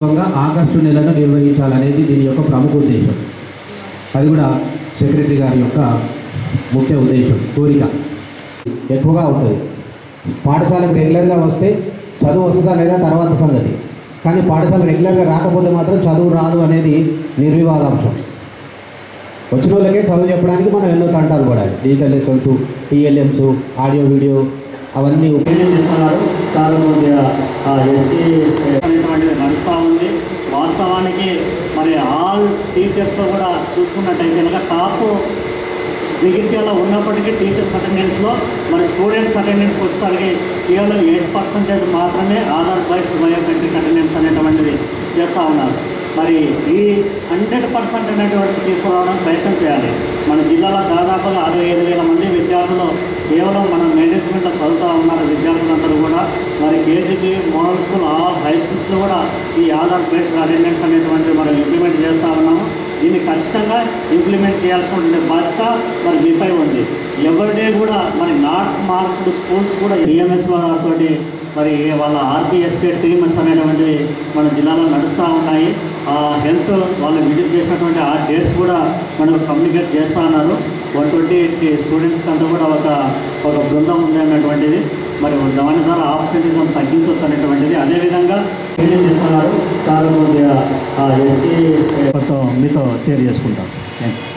సందర్భంగా ఆగస్టు నెలను నిర్వహించాలనేది దీని యొక్క ప్రముఖ ఉద్దేశం అది కూడా సెక్రటరీ గారి యొక్క ముఖ్య ఉద్దేశం కోరిక ఎక్కువగా ఉంటుంది పాఠశాలకు రెగ్యులర్గా వస్తే చదువు వస్తుందా లేదా తర్వాత సంగతి కానీ పాఠశాల రెగ్యులర్గా రాకపోతే మాత్రం చదువు రాదు అనేది నిర్వివాదాంశం వచ్చిన వాళ్ళకే చదువు చెప్పడానికి మనం ఎన్నో తంటాలు పడాలి digital lessons TLMs audio video అవన్నీ ఏం చేస్తున్నారు చాలా కొద్దిగా ఎస్సీ అనేటువంటిది నడుస్తూ ఉంది వాస్తవానికి మరి ఆల్ టీచర్స్తో కూడా చూసుకున్నట్టయితే కనుక టాప్ జగిత్యాలో ఉన్నప్పటికీ టీచర్స్ అటెండెన్స్లో మరి స్టూడెంట్స్ అటెండెన్స్ వచ్చేసరికి కేవలం ఎయిట్ పర్సెంటేజ్ మాత్రమే ఆధార్ బైక్ బయోమెట్రిక్ అటెండెన్స్ అనేటువంటిది చేస్తూ ఉన్నారు మరి ఈ హండ్రెడ్ పర్సెంట్ అనేటువంటిది తీసుకురావడానికి ప్రయత్నం చేయాలి మన జిల్లాలో దాదాపుగా అరవై ఐదు వేల మంది విద్యార్థులు కేవలం మన మేనేజ్మెంట్లో చదువుతూ ఉన్నారు విద్యార్థులందరూ కూడా మరి KGB model school all high స్కూల్స్లో కూడా ఈ ఆధార్ బేస్డ్ అటెండెన్స్ అనేటువంటిది మనం ఇంప్లిమెంట్ చేస్తూ ఉన్నాము దీన్ని ఖచ్చితంగా ఇంప్లిమెంట్ చేయాల్సిన బాధ్యత మరి మీపై ఉంది ఎవరిడే కూడా మరి నాట్ మార్క్డ్ స్కూల్స్ కూడా డిఎంఎస్ వారితో మరి వాళ్ళ ఆర్పిఎస్కే టీమ్స్ అనేటువంటివి మన జిల్లాలో నడుస్తూ ఉన్నాయి ఆ హెల్త్ వాళ్ళు విజిట్ చేసినటువంటి ఆ డేట్స్ కూడా మనకు కమ్యూనికేట్ చేస్తూ ఉన్నారు వన్ ట్వంటీ స్టూడెంట్స్కి అంతా కూడా ఒక ఒక బృందం ఉంది అన్నటువంటిది మరి దాని ద్వారా ఆబ్సెంటిజం తగ్గించవచ్చు అనేటువంటిది అదేవిధంగా ఏం చేస్తున్నారు చాలా కొద్దిగా ఎస్సీ మీతో షేర్ చేసుకుంటాం థ్యాంక్ యూ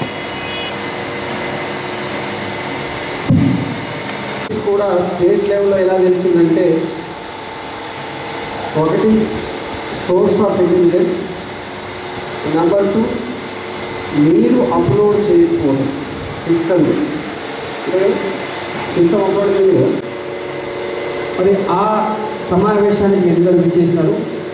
కూడా స్టేట్ లెవెల్లో ఎలా తెలిసిందంటే ఒకటి source of intelligence number two మీరు అప్లోడ్ చేయకపోవడం సిస్టమ్ సిస్టమ్ అప్లోడ్ చేయలేదు కదా. మరి ఆ సమావేశానికి ఎందుకు విచ్చేసినారు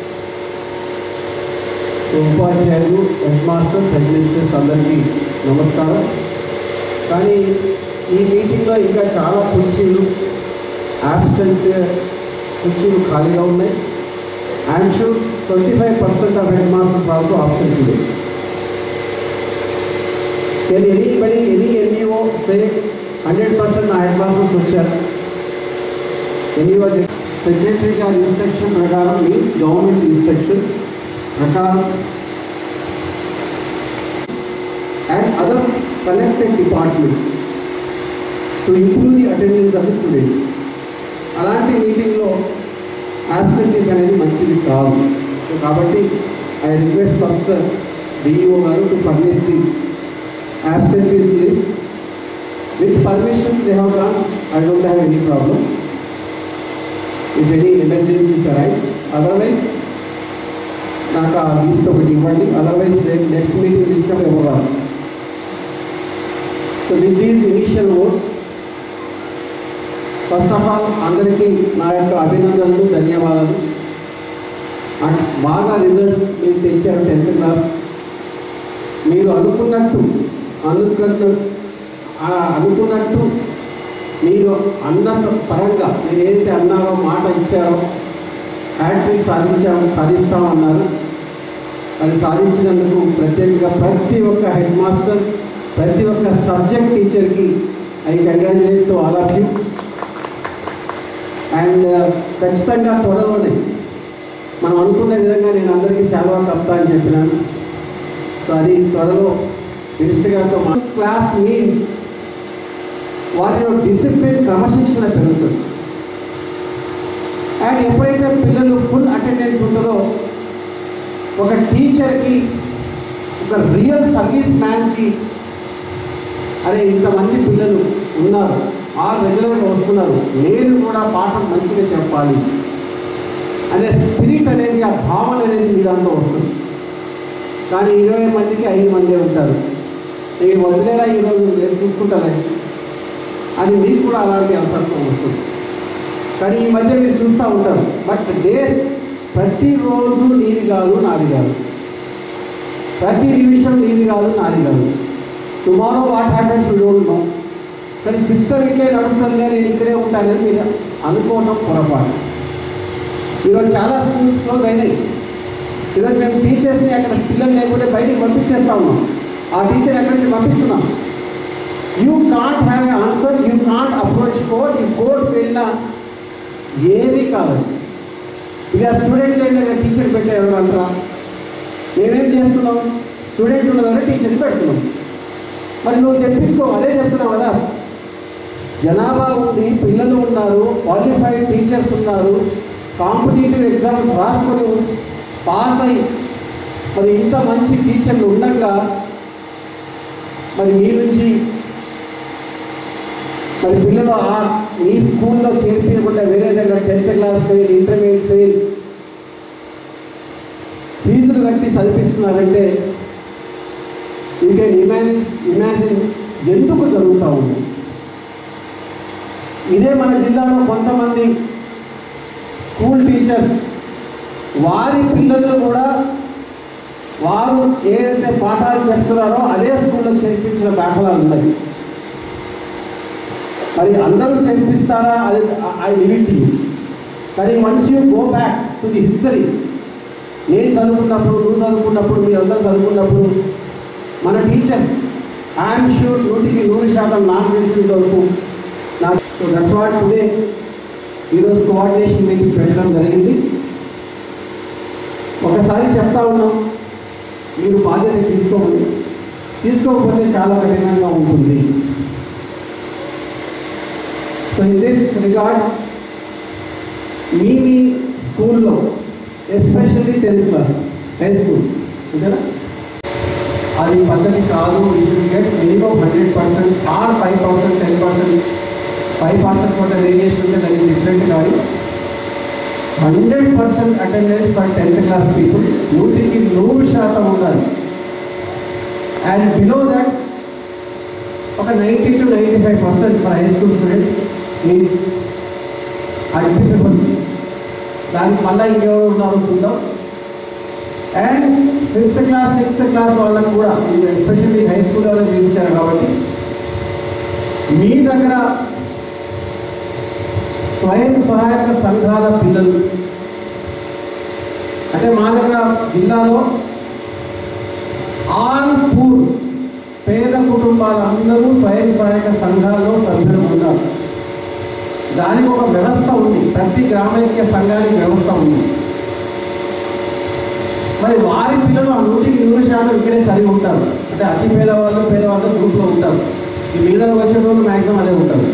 సో ఉపాధ్యాయులు హెడ్ మాస్టర్స్ హెడ్ మిస్టర్స్ అందరికీ నమస్కారం కానీ ఈ మీటింగ్లో ఇంకా చాలా కుర్చీలు యాబ్సెంట్ కుర్చీలు ఖాళీగా ఉన్నాయి I'm sure twenty five percent of head masters also absent today can anybody any NEO say hundred percent నా హెడ్ మాస్టర్స్ వచ్చారు ఎన్ఈఓ సెక్రటరీ గారి ఇన్స్ట్రక్షన్ ప్రకారం మీన్స్ గవర్నమెంట్ ఇన్స్ట్రక్షన్స్ ప్రకారం and other connected departments to improve the attendance of the students. అలాంటి మీటింగ్లో absentees అనేది మంచిది కాదు సో కాబట్టి ఐ రిక్వెస్ట్ ఫస్ట్ డిఈఓ గారు to furnish the absentees list with permission they have done I don't have any problem if any emergencies arise otherwise నాకు ఆ list ఒకటి ఇవ్వండి అదర్వైజ్ నెక్స్ట్ మీటింగ్ పిలిచినప్పుడు ఇవ్వగలరు so with these initial words first of all అందరికీ నా యొక్క అభినందనలు ధన్యవాదాలు అండ్ బాగా రిజల్ట్స్ మీరు తెచ్చారు టెన్త్ క్లాస్ మీరు అనుకున్నట్టు అనుకున్నట్టు ఆ అనుకున్నట్టు మీరు అన్న పరంగా మీరు ఏదైతే అన్నారో మాట ఇచ్చారో హ్యాట్రిక్ సాధించాము సాధిస్తామన్నారు అది సాధించినందుకు ప్రత్యేకంగా ప్రతి ఒక్క హెడ్ మాస్టర్ ప్రతి ఒక్క సబ్జెక్ట్ టీచర్కి I congratulate to all of you and ఖచ్చితంగా త్వరలోనే మనం అనుకున్న విధంగా నేను అందరికీ సేవ కప్తా అని చెప్పినాను సో అది త్వరలో మినిస్టర్ గారితో మా క్లాస్ మీన్స్ వారిలో డిసిప్లిన్ క్రమశిక్షణ పెరుగుతుంది అండ్ ఎప్పుడైతే పిల్లలు ఫుల్ అటెండెన్స్ ఉంటుందో ఒక టీచర్కి ఒక రియల్ సర్వీస్ మ్యాన్కి అరే ఇంతమంది పిల్లలు ఉన్నారు ఆ రెగ్యులర్గా వస్తున్నారు నేను కూడా పాఠం మంచిగా చెప్పాలి అనే స్పిరిట్ అనేది ఆ భావన అనేది మీ దాంట్లో వస్తుంది కానీ ఇరవై మందికి ఐదు మందే ఉంటారు నేను వదిలేలా ఈరోజు నేను చూసుకుంటానే అని మీకు కూడా అలాంటి అవసరం వస్తుంది కానీ ఈ మధ్య మీరు చూస్తూ ఉంటారు బట్ డేస్ ప్రతిరోజు నీది కాదు నాది కాదు ప్రతి నిమిషం నీది కాదు నాది కాదు tomorrow what happens you don't know కానీ సిస్టమికే నడుస్తుంది నేను ఇక్కడే ఉంటానని మీరు అనుకోవటం పొరపాటు ఈరోజు చాలా స్కూల్స్ క్లోజ్ అయినాయి ఈరోజు మేము టీచర్స్ని అక్కడ పిల్లలు లేకుంటే బయటికి పంపించేస్తా ఉన్నాం ఆ టీచర్ ఎక్కడి నుంచి పంపిస్తున్నాం you can't have a answer you can't approach court ఈ కోర్టుకి వెళ్ళినా ఏది కాదు ఇక స్టూడెంట్ ఏంటంటే టీచర్ పెట్టే ఎవరంటారా మేమేం చేస్తున్నాం స్టూడెంట్ ఉన్నదంటే టీచర్ని పెడుతున్నాం మరి నువ్వు తెప్పించుకో అదే చెప్తున్నావు కదా జనాభా ఉంది పిల్లలు ఉన్నారు క్వాలిఫైడ్ టీచర్స్ ఉన్నారు కాంపిటేటివ్ ఎగ్జామ్స్ రాసుకొని పాస్ అయ్యి మరి ఇంత మంచి టీచర్లు ఉండగా మరి మీ నుంచి మరి పిల్లలు ఆ మీ స్కూల్లో చేర్పించకుండా వేరే దగ్గర tenth class fail intermediate fail ఫీజులు కట్టి చదివిస్తున్నారంటే యూ కెన్ ఇమాజిన్ ఇమాజిన్ ఎందుకు జరుగుతూ ఉంది ఇదే మన జిల్లాలో కొంతమంది స్కూల్ టీచర్స్ వారి పిల్లలు కూడా వారు ఏదైతే పాఠాలు చెప్తున్నారో అదే స్కూల్లో చేర్పించిన దాఖలాలు ఉన్నాయి మరి అందరూ చేర్పిస్తారా అది ఐ లిమిట్ కానీ once you go back to the history నేను చదువుకున్నప్పుడు నువ్వు చదువుకున్నప్పుడు మీరు అందరూ చదువుకున్నప్పుడు మన టీచర్స్ ఐఎమ్ షూర్ నూటికి నూరు శాతం నాకు తెలిసిన వరకు నాకు సో దట్స్ వాట్ టుడే ఈరోజు కోఆర్డినేషన్ మీటింగ్ పెట్టడం జరిగింది ఒకసారి చెప్తా ఉన్నాం మీరు బాధ్యత తీసుకోమని తీసుకోకపోతే చాలా కఠినంగా ఉంటుంది సో ఇన్ దిస్ రిగార్డ్ మీ మీ స్కూల్లో especially tenth class high school అంతేనా అది పద్ధతి కాదు you should get minimum hundred percent or five percent ten percent five percent కొంత వేరియేషన్ ఉంటే దానికి డిఫరెంట్ కానీ hundred percent attendance for tenth class people నూటికి నూరు శాతం ఉండాలి అండ్ బిలో దట్ ఒక ninety to ninety five percent for high school students is admissible దానికి మళ్ళీ ఇంకెవరు ఉన్నారో చూద్దాం and fifth class sixth class వాళ్ళకు కూడా ఇది ఎస్పెషల్లీ హై స్కూల్ వాళ్ళకి చూపించారు కాబట్టి మీ దగ్గర స్వయం సహాయక సంఘాల పిల్లలు అంటే మా దగ్గర జిల్లాలో ఆల్ పూర్ పేద కుటుంబాలందరూ స్వయం సహాయక సంఘాల్లో సభ్యులు ఉన్నారు దానికి ఒక వ్యవస్థ ఉంది ప్రతి గ్రామైక్య సంఘానికి వ్యవస్థ ఉంది మరి వారి పిల్లలు ఆ నూటికి నూరు శాతం ఇక్కడే చదివి ఉంటారు అంటే అతి పేదవాళ్ళు పేదవాళ్ళు గ్రూప్లో ఉంటారు ఈ మీద వచ్చేటోళ్ళు మ్యాక్సిమం అదే ఉంటారు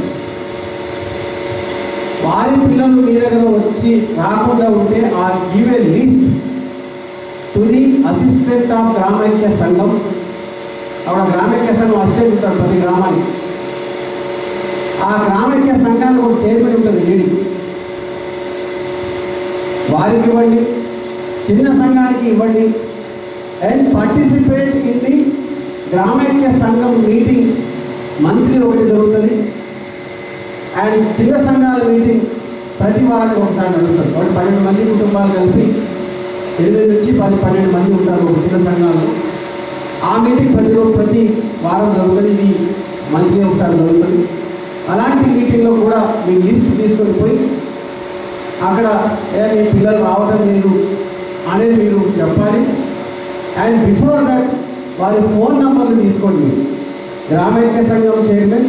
వారి పిల్లలు మీ దగ్గర వచ్చి రాకుండా ఉంటే ఆ give a list to the assistant of గ్రామైక్య సంఘం అక్కడ గ్రామైక్య సంఘం అసిస్టెంట్ ఉంటాడు ప్రతి గ్రామానికి ఆ గ్రామైక్య సంఘానికి ఒక చైర్మన్ ఉంటుంది లేడీ వారికి ఇవ్వండి చిన్న సంఘానికి ఇవ్వండి అండ్ పార్టిసిపేట్ ఇన్ ది గ్రామైక్య సంఘం మీటింగ్ మంత్లీ ఒకటి జరుగుతుంది అండ్ చిన్న సంఘాల మీటింగ్ ప్రతి వారానికి ఒకసారి నడుస్తుంది ఒకటి పన్నెండు మంది కుటుంబాలు కలిపి ఎనిమిది నుంచి పది పన్నెండు మంది ఉంటారు ఒక చిన్న సంఘాల్లో ఆ మీటింగ్ ప్రతి రోజు ప్రతి వారం జరుగుతుంది ఇది మంత్లీ ఒకసారి జరుగుతుంది అలాంటి మీటింగ్లో కూడా మీ లిస్ట్ తీసుకొని పోయి అక్కడ ఏ మీ పిల్లలు రావడం లేదు అనేది మీరు చెప్పాలి అండ్ బిఫోర్ దట్ వారి ఫోన్ నంబర్లు తీసుకోండి మీరు గ్రామైక్య సంఘం chairman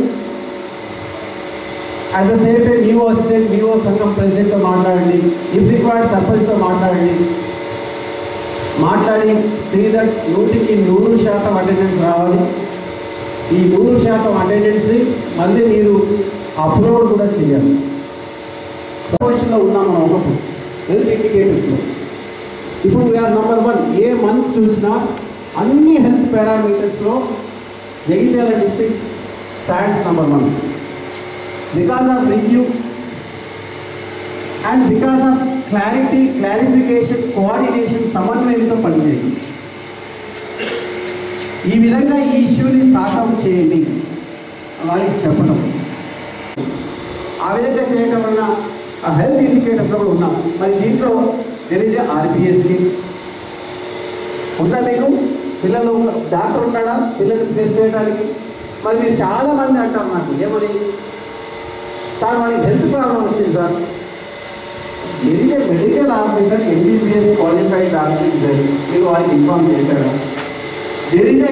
at the same time EO assistant EO సంఘం ప్రెసిడెంట్తో మాట్లాడండి ఇఫ్ రిక్వైర్డ్ సర్పంచ్తో మాట్లాడండి మాట్లాడి శ్రీధర్ నూటికి నూరు శాతం అటెండెన్స్ రావాలి ఈ నూరు శాతం అటెండెన్స్ని మళ్ళీ మీరు అప్లోడ్ కూడా చేయాలి పొజిషన్లో ఉన్నాం మనం ఒకప్పుడు హెల్త్ ఇండికేటర్స్లో ఇప్పుడు we're number one a month చూసినా అన్ని హెల్త్ పారామీటర్స్లో Jagtial district stands number one because of review and because of clarity clarification coordination సమన్వయంతో పనిచేయండి ఈ విధంగా ఈ ఇష్యూని సార్ట్అవుట్ చేయండి వాళ్ళకి చెప్పడం ఆ విధంగా చేయడం వల్ల ఆ హెల్త్ ఇండికేటర్స్లో కూడా ఉన్నాం మరి దీంట్లో దెర్ ఈజ్ ఆర్బిఎస్కి ఉందా మీకు పిల్లలు డాక్టర్ ఉన్నాడా పిల్లల్ని టెస్ట్ చేయడానికి మరి మీరు చాలా మంది అంటారు నాకు ఏమని సార్ వాళ్ళకి హెల్త్ ప్రాబ్లం వచ్చింది సార్ ఎదిగే medical officer MBBS qualified doctor మీరు వాళ్ళకి ఇన్ఫార్మ్ చేశారా దెర్ ఇస్